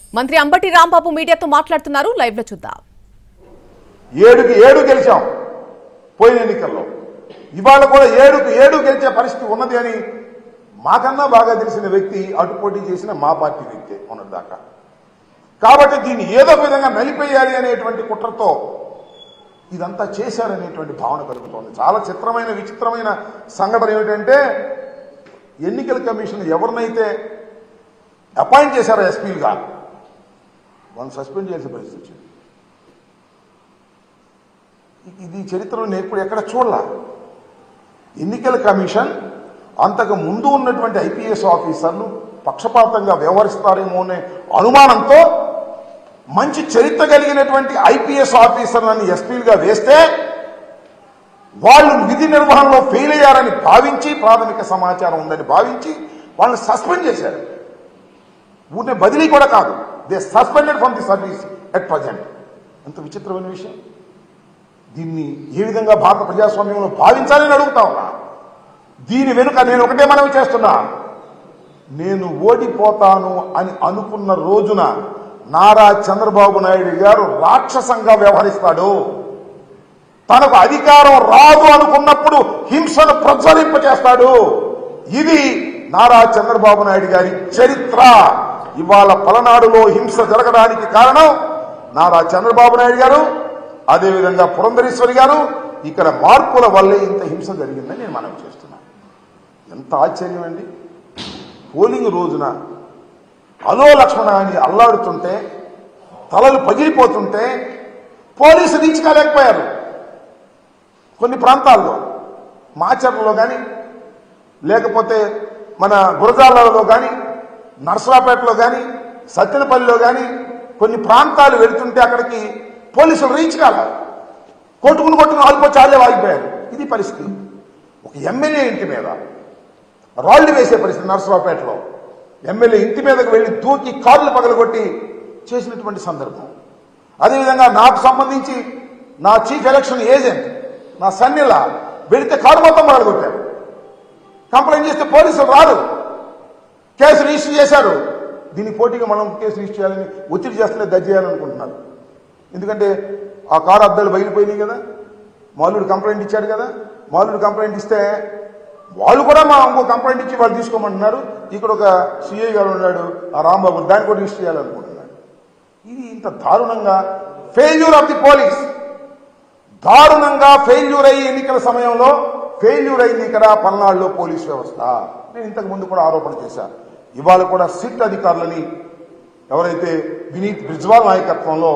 మంత్రి అంబటి రాంబాబు మీడియాతో మాట్లాడుతున్నారు లైవ్ లో చూద్దాం ఏడుకి ఏడు గెలిచాం పోయిన ఎన్నికల్లో ఇవాళ కూడా ఏడుకు ఏడు గెలిచే పరిస్థితి ఉన్నది అని మాకన్నా బాగా తెలిసిన వ్యక్తి అటు పోటీ చేసిన మా పార్టీ వ్యక్తే మొన్నటిదాకా కాబట్టి దీన్ని ఏదో ఒక విధంగా నలిపేయాలి అనేటువంటి కుట్రతో ఇదంతా చేశారనేటువంటి భావన కలుగుతోంది చాలా చిత్రమైన విచిత్రమైన సంఘటన ఏమిటంటే ఎన్నికల కమిషన్ ఎవరినైతే అపాయింట్ చేశారో ఎస్పీలుగా వాళ్ళని సస్పెండ్ చేయాల్సిన పరిస్థితి వచ్చింది ఇది చరిత్రలో నేను ఎప్పుడు ఎక్కడ చూడలా ఎన్నికల కమిషన్ అంతకు ముందు ఉన్నటువంటి ఐపీఎస్ ఆఫీసర్లు పక్షపాతంగా వ్యవహరిస్తారేమో అనే అనుమానంతో మంచి చరిత్ర కలిగినటువంటి ఐపీఎస్ ఆఫీసర్లను ఎస్పీలుగా వేస్తే వాళ్ళు విధి నిర్వహణలో ఫెయిల్ అయ్యారని భావించి ప్రాథమిక సమాచారం ఉందని భావించి వాళ్ళని సస్పెండ్ చేశారు ఊరినే బదిలీ కూడా కాదు they suspended from the service at present ఎంత విచిత్రమైన విషయం దీన్ని ఏ విధంగా భారత ప్రజాస్వామ్యంలో భావించాలని అడుగుతా ఉన్నా దీని వెనుక నేను ఒకటే మనవి చేస్తున్నా నేను ఓడిపోతాను అని అనుకున్న రోజున నారా చంద్రబాబు నాయుడు గారు రాక్షసంగా వ్యవహరిస్తాడు తనకు అధికారం రాదు అనుకున్నప్పుడు హింసను ప్రజ్వలింప చేస్తాడు ఇది నారా చంద్రబాబు నాయుడు గారి చరిత్ర ఇవాళ పలనాడులో హింస జరగడానికి కారణం నారా చంద్రబాబు నాయుడు గారు అదేవిధంగా పురంధరేశ్వరి గారు ఇక్కడ మార్పుల వల్లే ఇంత హింస జరిగిందని నేను మనవి చేస్తున్నాను ఎంత ఆశ్చర్యం అండి పోలింగ్ రోజున అలో లక్ష్మణ అని అల్లాడుతుంటే తలలు పగిలిపోతుంటే పోలీసు దించుకోలేకపోయారు కొన్ని ప్రాంతాల్లో మాచర్లలో కానీ లేకపోతే మన గురజాలలో కానీ నర్సరాపేటలో కానీ సత్తెనపల్లిలో కానీ కొన్ని ప్రాంతాలు వెళుతుంటే అక్కడికి పోలీసులు రీచ్ కాల కొట్టుకుని కొట్టుకుని ఆల్పో చాలే వాగిపోయారు ఇది పరిస్థితి ఒక ఎమ్మెల్యే ఇంటి మీద రాళ్లు వేసే పరిస్థితి నర్సరావుపేటలో ఎమ్మెల్యే ఇంటి మీదకు వెళ్లి దూకి కార్లు పగలగొట్టి చేసినటువంటి సందర్భం అదేవిధంగా నాకు సంబంధించి నా చీఫ్ ఎలక్షన్ ఏజెంట్ నా సన్నిలా వెళితే కారు మొత్తం పగలగొట్టారు కంప్లైంట్ చేస్తే పోలీసులు రారు కేసు రిజిస్టర్ చేశారు దీనికి పోటీగా మనం కేసు రిజిస్టర్ చేయాలని ఒత్తిడి చేస్తలే దర్జీ చేయాలనుకుంటున్నారు ఎందుకంటే ఆ కారు అద్దాలు బయలుపోయినాయి కదా మాలుడు కంప్లైంట్ ఇచ్చాడు కదా మాలుడు కంప్లైంట్ ఇస్తే వాళ్ళు కూడా మా ఇంకో కంప్లైంట్ ఇచ్చి వాళ్ళు తీసుకోమంటున్నారు ఇక్కడ ఒక సిఐ గారు ఉన్నాడు ఆ రాంబాబు దాన్ని కూడా రిజిస్టర్ చేయాలనుకుంటున్నాడు ఇది ఇంత దారుణంగా ఫెయిల్యూర్ ఆఫ్ ది పోలీస్ దారుణంగా ఫెయిల్యూర్ అయ్యి ఎన్నికల సమయంలో ఫెయిల్యూర్ అయింది ఇక్కడ పల్నాడులో పోలీస్ వ్యవస్థ నేను ఇంతకు ముందు కూడా ఆరోపణ చేశాను ఇవాళ కూడా సిట్ అధికారులని ఎవరైతే వినీత్ బ్రిజ్వాల్ నాయకత్వంలో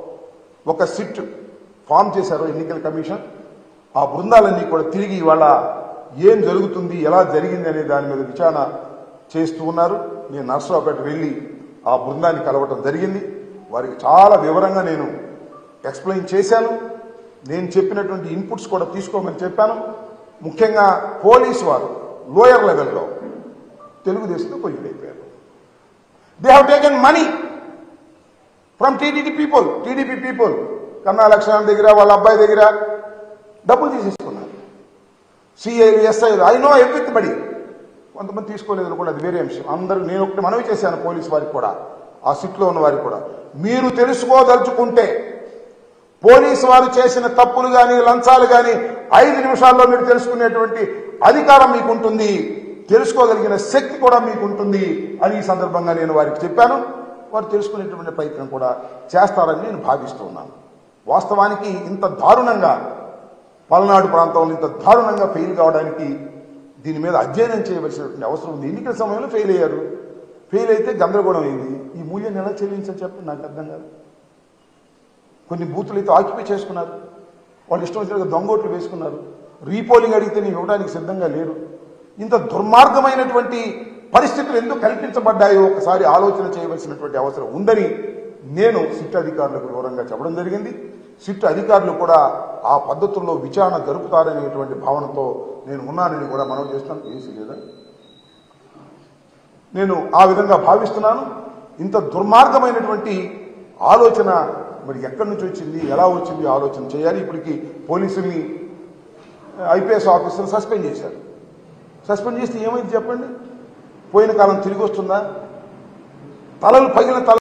ఒక సిట్ ఫామ్ చేశారో ఎన్నికల కమిషన్ ఆ బృందాలన్నీ కూడా తిరిగి ఇవాళ ఏం జరుగుతుంది ఎలా జరిగింది అనే దాని మీద విచారణ చేస్తూ ఉన్నారు నేను నర్సరావుపేట వెళ్ళి ఆ బృందాన్ని కలవటం జరిగింది వారికి చాలా వివరంగా నేను ఎక్స్ప్లెయిన్ చేశాను నేను చెప్పినటువంటి ఇన్పుట్స్ కూడా తీసుకోమని చెప్పాను ముఖ్యంగా పోలీసు వారు లోయర్ లెవెల్లో తెలుగుదేశంతో కొయ్యడైపోయారు they have taken money from TDP people TDP people Kanna Lakshman దగ్గర వాళ్ళ అబ్బాయి దగ్గర డబ్బులు తీసేసుకున్నారు సిఐలు ఎస్ఐలు ఐ నో ఎవ్రీబడి కొంతమంది తీసుకోలేదు కూడా అది వేరే అంశం అందరూ నేను ఒకటి మనవి చేశాను పోలీసు వారికి కూడా ఆ సిట్లో ఉన్న వారికి కూడా మీరు తెలుసుకోదలుచుకుంటే పోలీసు వారు చేసిన తప్పులు కానీ లంచాలు కానీ ఐదు నిమిషాల్లో మీరు తెలుసుకునేటువంటి అధికారం మీకు ఉంటుంది తెలుసుకోగలిగిన శక్తి కూడా మీకు ఉంటుంది అని ఈ సందర్భంగా నేను వారికి చెప్పాను వారు తెలుసుకునేటువంటి ప్రయత్నం కూడా చేస్తారని నేను భావిస్తున్నాను వాస్తవానికి ఇంత దారుణంగా పల్నాడు ప్రాంతంలో ఇంత దారుణంగా ఫెయిల్ కావడానికి దీని మీద అధ్యయనం చేయవలసినటువంటి అవసరం ఉంది ఎన్నికల సమయంలో ఫెయిల్ అయ్యారు ఫెయిల్ అయితే గందరగోళం అయింది ఈ మూల్యాన్ని ఎలా చెల్లించని చెప్పి నాకు అర్థం కాదు కొన్ని బూతులు అయితే ఆక్యుపై చేసుకున్నారు వాళ్ళు ఇష్టం వచ్చినట్టుగా దొంగోట్లు వేసుకున్నారు రీపోలింగ్ అడిగితే నేను ఇవ్వడానికి సిద్ధంగా లేరు ఇంత దుర్మార్గమైనటువంటి పరిస్థితులు ఎందుకు కల్పించబడ్డాయో ఒకసారి ఆలోచన చేయవలసినటువంటి అవసరం ఉందని నేను సిట్ అధికారులకు వివరంగా చెప్పడం జరిగింది సిట్ అధికారులు కూడా ఆ పద్ధతుల్లో విచారణ జరుపుతారనేటువంటి భావనతో నేను ఉన్నానని కూడా మనం చేస్తాను ఏసీ లేదా నేను ఆ విధంగా భావిస్తున్నాను ఇంత దుర్మార్గమైనటువంటి ఆలోచన మరి ఎక్కడి నుంచి వచ్చింది ఎలా వచ్చింది ఆలోచన చేయాలి ఇప్పటికి పోలీసుల్ని ఐపీఎస్ ఆఫీసర్ సస్పెండ్ చేశారు సస్పెండ్ చేస్తే ఏమైంది చెప్పండి పోయిన కాలం తిరిగి వస్తుందా తలలు పగిలిన తల